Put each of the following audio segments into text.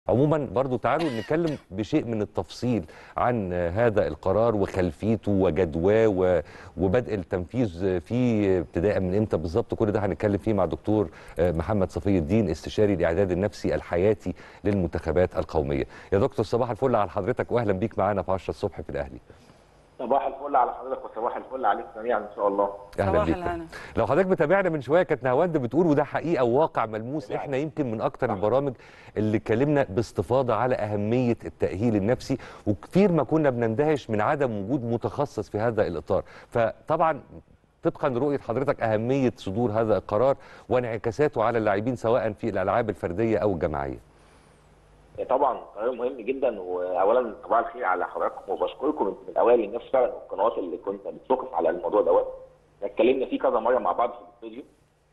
عموما برضو تعالوا نتكلم بشيء من التفصيل عن هذا القرار وخلفيته وجدواه و- وبدء التنفيذ فيه ابتداء من امتى بالظبط كل ده هنتكلم فيه مع دكتور محمد صفي الدين استشاري الاعداد النفسي الحياتي للمنتخبات القوميه يا دكتور صباح الفل على حضرتك واهلا بيك معانا في 10 الصبح في الاهلي صباح الفل على حضرتك وصباح الفل عليك جميعا ان شاء الله اهلا صباح بيك الهنا. لو حضرتك متابعنا من شويه كانت نهاوند بتقول وده حقيقه وواقع ملموس احنا يمكن من اكتر البرامج اللي اتكلمنا باستفاضه على اهميه التاهيل النفسي وكثير ما كنا بنندهش من عدم وجود متخصص في هذا الاطار فطبعا طبقا لرؤيه حضرتك اهميه صدور هذا القرار وانعكاساته على اللاعبين سواء في الالعاب الفرديه او الجماعيه طبعا قرار مهم جدا واولا صباح الخير على حضراتكم وبشكركم انتم من اوائل الناس فعلا والقنوات اللي كنت بتوقف على الموضوع دوت اتكلمنا فيه كذا مره مع بعض في الاستوديو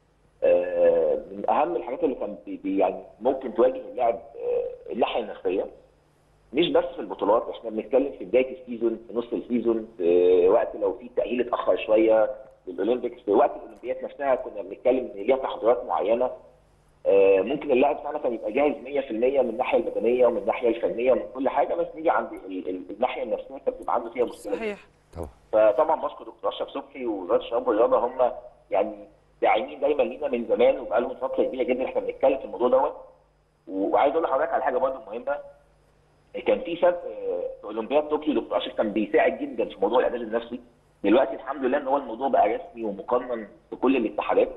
آه، من اهم الحاجات اللي كان بي بي- يعني ممكن تواجه اللاعب آه، الناحيه النفسيه مش بس في البطولات احنا بنتكلم في بدايه السيزون في نص السيزون في وقت لو في تاهيل اتاخر شويه للاولمبيكس في وقت الاولمبيات نفسها كنا بنتكلم ان ليها تحضيرات معينه آه، ممكن اللاعب بتاعنا كان يبقى جاهز 100% من الناحيه البدنيه ومن الناحيه الفنيه ومن كل حاجه بس نيجي عند ال- ال- الناحيه النفسيه كانت بتبقى عنده فيها مشكله صحيح طبعا فطبعا بشكر دكتور اشرف صبحي ووزاره الشباب والرياضه هم يعني داعمين دايما لينا من زمان وبقالهم فتره كبيره جدا احنا بنتكلم في الموضوع دوت وعايز اقول لحضرتك على حاجه برضه مهمه كان في سبق آه، في اولمبياد طوكيو دكتور اشرف كان بيساعد جدا في موضوع الاعداد النفسي دلوقتي الحمد لله ان هو الموضوع بقى رسمي ومقنن في كل الاتحادات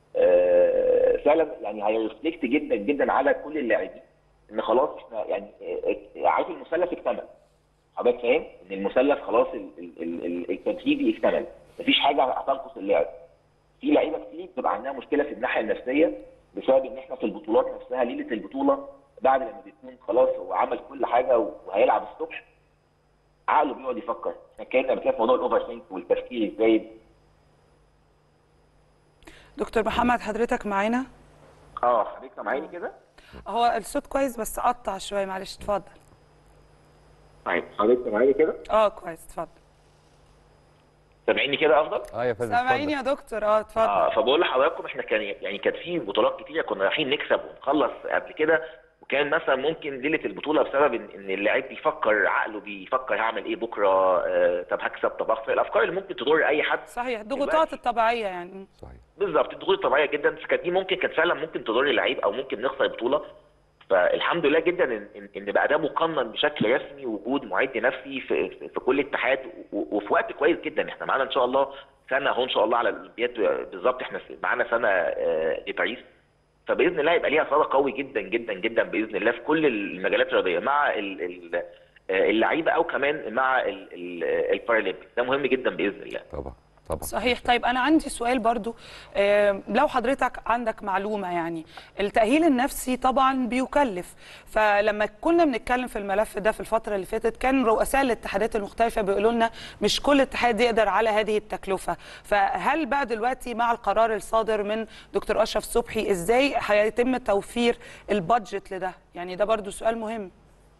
آه، فعلا يعني هيرفلكت جدا جدا على كل اللاعبين ان خلاص احنا يعني آه، آه، عارف المثلث اكتمل حضرتك فاهم ان المثلث خلاص ال- ال- ال- ال- التدريبي اكتمل مفيش حاجه هتنقص اللعب في لعيبه كتير بتبقى عندها مشكله في الناحيه النفسيه بسبب ان احنا في البطولات نفسها ليله البطوله بعد لما بيكون خلاص هو عمل كل حاجه وهيلعب الصبح عقله بيقعد يفكر احنا اتكلمنا قبل كده في موضوع الاوفر ثينك والتفكير الزايد دكتور محمد حضرتك معانا اه حضرتك سامعيني كده؟ هو الصوت كويس بس قطع شويه معلش اتفضل طيب حضرتك سامعيني كده؟ اه كويس اتفضل سامعيني كده افضل؟ اه يا فندم سامعيني اتفضل. يا دكتور اه اتفضل اه فبقول لحضراتكم احنا كان يعني كانت في بطولات كتيره كنا رايحين نكسب ونخلص قبل كده وكان مثلا ممكن ليله البطوله بسبب ان ان اللاعب بيفكر عقله بيفكر هعمل ايه بكره آه طب هكسب طب اخسر الافكار اللي ممكن تضر اي حد صحيح الضغوطات الطبيعيه يعني صحيح بالظبط الضغوط الطبيعيه جدا فكانت دي ممكن كانت فعلا ممكن تضر اللعيب او ممكن نخسر البطوله فالحمد لله جدا ان ان إن بقى ده مقنن بشكل رسمي وجود معد نفسي في في في كل اتحاد و- وفي وقت كويس جدا احنا معانا ان شاء الله سنه اهو ان شاء الله على الاولمبياد بالظبط احنا في- معانا سنه آه، لباريس فباذن الله يبقى ليها صدى قوي جدا جدا جدا باذن الله في كل المجالات الرياضيه مع ال- ال- آه، اللعيبه او كمان مع ال- ال- البارالمبيك ده مهم جدا باذن الله طبعا طبعا صحيح طيب انا عندي سؤال برضو آه، لو حضرتك عندك معلومه يعني التاهيل النفسي طبعا بيكلف فلما كنا بنتكلم في الملف ده في الفتره اللي فاتت كان رؤساء الاتحادات المختلفه بيقولوا لنا مش كل اتحاد يقدر على هذه التكلفه فهل بقى دلوقتي مع القرار الصادر من دكتور اشرف صبحي ازاي هيتم توفير البادجت لده يعني ده برضو سؤال مهم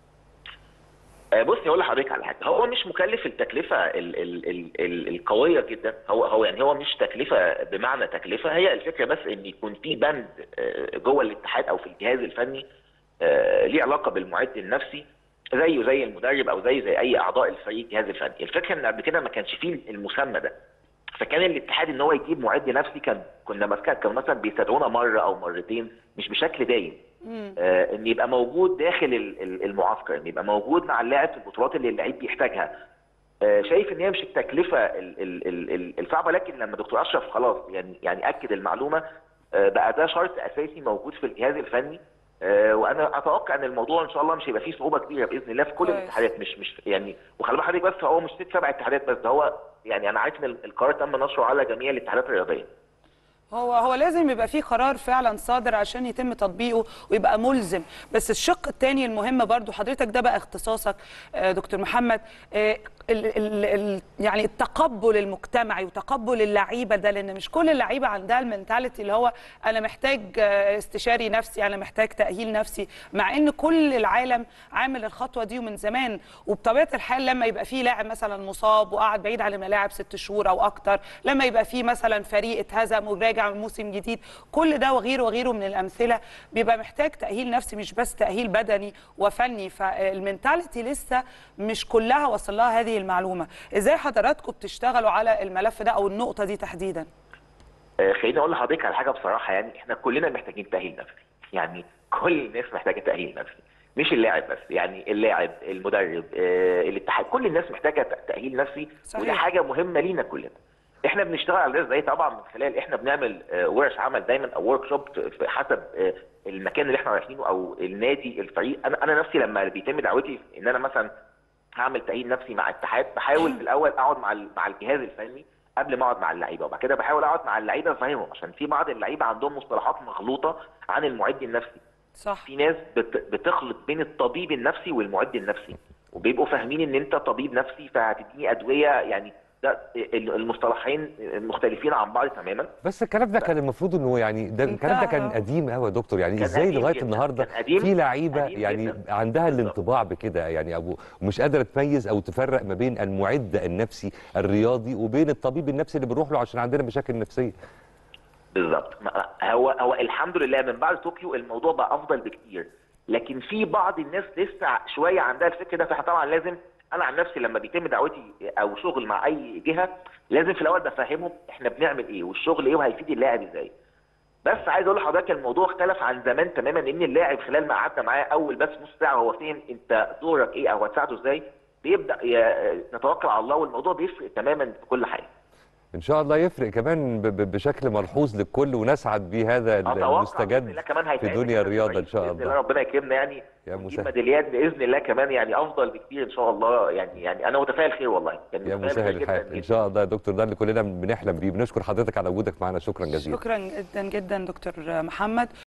آه، بصي اقول لحضرتك على حاجه هو مش مكلف التكلفه ال ال ال ال القويه جدا هو هو يعني هو مش تكلفه بمعنى تكلفه هي الفكره بس ان يكون في بند آه، جوه الاتحاد او في الجهاز الفني آه، ليه علاقه بالمعد النفسي زيه زي المدرب او زيه زي اي اعضاء الفريق الجهاز الفني الفكره ان قبل كده ما كانش فيه المسمى ده فكان الاتحاد ان هو يجيب معد نفسي كان كنا مثلا كانوا مثلا بيستدعونا مره او مرتين مش بشكل دايم آه، ان يبقى موجود داخل ال- ال- المعسكر ان يبقى موجود مع اللاعب في البطولات اللي اللعيب بيحتاجها آه، شايف ان هي مش التكلفه ال- ال- ال- ال- الصعبه لكن لما دكتور اشرف خلاص يعني يعني اكد المعلومه آه، بقى ده شرط اساسي موجود في الجهاز الفني آه، وانا اتوقع ان الموضوع ان شاء الله مش هيبقى فيه صعوبه كبيره باذن الله في كل كويس. الاتحادات مش مش يعني وخلي بالك حضرتك بس هو مش ست سبع اتحادات بس ده هو يعني انا عارف ان القرار تم نشره على جميع الاتحادات الرياضيه هو هو لازم يبقى فيه قرار فعلا صادر عشان يتم تطبيقه ويبقى ملزم بس الشق الثاني المهم برضو حضرتك ده بقى اختصاصك آه، دكتور محمد آه، ال ال ال يعني التقبل المجتمعي وتقبل اللعيبه ده لان مش كل اللعيبه عندها المنتاليتي اللي هو انا محتاج آه، استشاري نفسي انا محتاج تاهيل نفسي مع ان كل العالم عامل الخطوه دي ومن زمان وبطبيعه الحال لما يبقى في لاعب مثلا مصاب وقعد بعيد عن الملاعب ست شهور او اكتر لما يبقى في مثلا فريق اتهزم وراجع من موسم جديد كل ده وغيره وغيره من الامثله بيبقى محتاج تاهيل نفسي مش بس تاهيل بدني وفني فالمنتاليتي لسه مش كلها وصل لها هذه المعلومه ازاي حضراتكم بتشتغلوا على الملف ده او النقطه دي تحديدا آه، خليني اقول لحضرتك على حاجه بصراحه يعني احنا كلنا محتاجين تاهيل نفسي يعني كل الناس محتاجه تاهيل نفسي مش اللاعب بس يعني اللاعب المدرب آه، الاتحاد كل الناس محتاجه ت- تاهيل نفسي صحيح. ودي حاجه مهمه لينا كلنا احنا بنشتغل على ده ازاي طبعا من خلال احنا بنعمل آه، ورش عمل دايما او ورك شوب في حسب آه، المكان اللي احنا رايحينه او النادي الفريق انا انا نفسي لما بيتم دعوتي ان انا مثلا هعمل تأهيل نفسي مع اتحاد بحاول في الاول اقعد مع ال- مع الجهاز الفني قبل ما اقعد مع اللعيبه وبعد كده بحاول اقعد مع اللعيبه افهمهم عشان في بعض اللعيبه عندهم مصطلحات مغلوطه عن المعد النفسي صح في ناس بت- بتخلط بين الطبيب النفسي والمعد النفسي وبيبقوا فاهمين ان انت طبيب نفسي فهتديني ادويه يعني ده ال- المصطلحين مختلفين عن بعض تماما بس الكلام ده كان المفروض انه يعني ده الكلام ده كان انتهى. قديم قوي يا دكتور يعني كان ازاي قديم لغايه جداً. النهارده كان قديم- في لعيبه قديم يعني جداً. عندها بالظبط. الانطباع بكده يعني ابو ومش قادره تميز او تفرق ما بين المعد النفسي الرياضي وبين الطبيب النفسي اللي بنروح له عشان عندنا مشاكل نفسيه بالظبط ما- هو هو الحمد لله من بعد طوكيو الموضوع بقى افضل بكتير لكن في بعض الناس لسه شويه عندها الفكر ده فاحنا طبعا لازم انا عن نفسي لما بيتم دعوتي او شغل مع اي جهه لازم في الاول بفهمهم احنا بنعمل ايه والشغل ايه وهيفيد اللاعب ازاي بس عايز اقول لحضرتك الموضوع اختلف عن زمان تماما ان اللاعب خلال ما قعدنا معاه اول بس نص ساعه هو فهم انت دورك ايه او هتساعده ازاي بيبدا ي- نتوكل على الله والموضوع بيفرق تماما في كل حاجه ان شاء الله يفرق كمان ب- ب- بشكل ملحوظ للكل ونسعد بهذا اتوقع بإذن المستجد الله كمان في هيتعمل دنيا كمان الرياضه ان قريب. شاء بإذن الله الله ربنا يكرمنا يعني يا ونجيب مسهل. ميداليات باذن الله كمان يعني افضل بكتير ان شاء الله يعني يعني انا متفائل خير والله يعني يا متفائل مسهل خير جداً الحال ان جداً. شاء الله يا دكتور ده اللي كلنا بنحلم بيه بنشكر حضرتك على وجودك معنا شكرا جزيلا شكرا جدا جدا دكتور محمد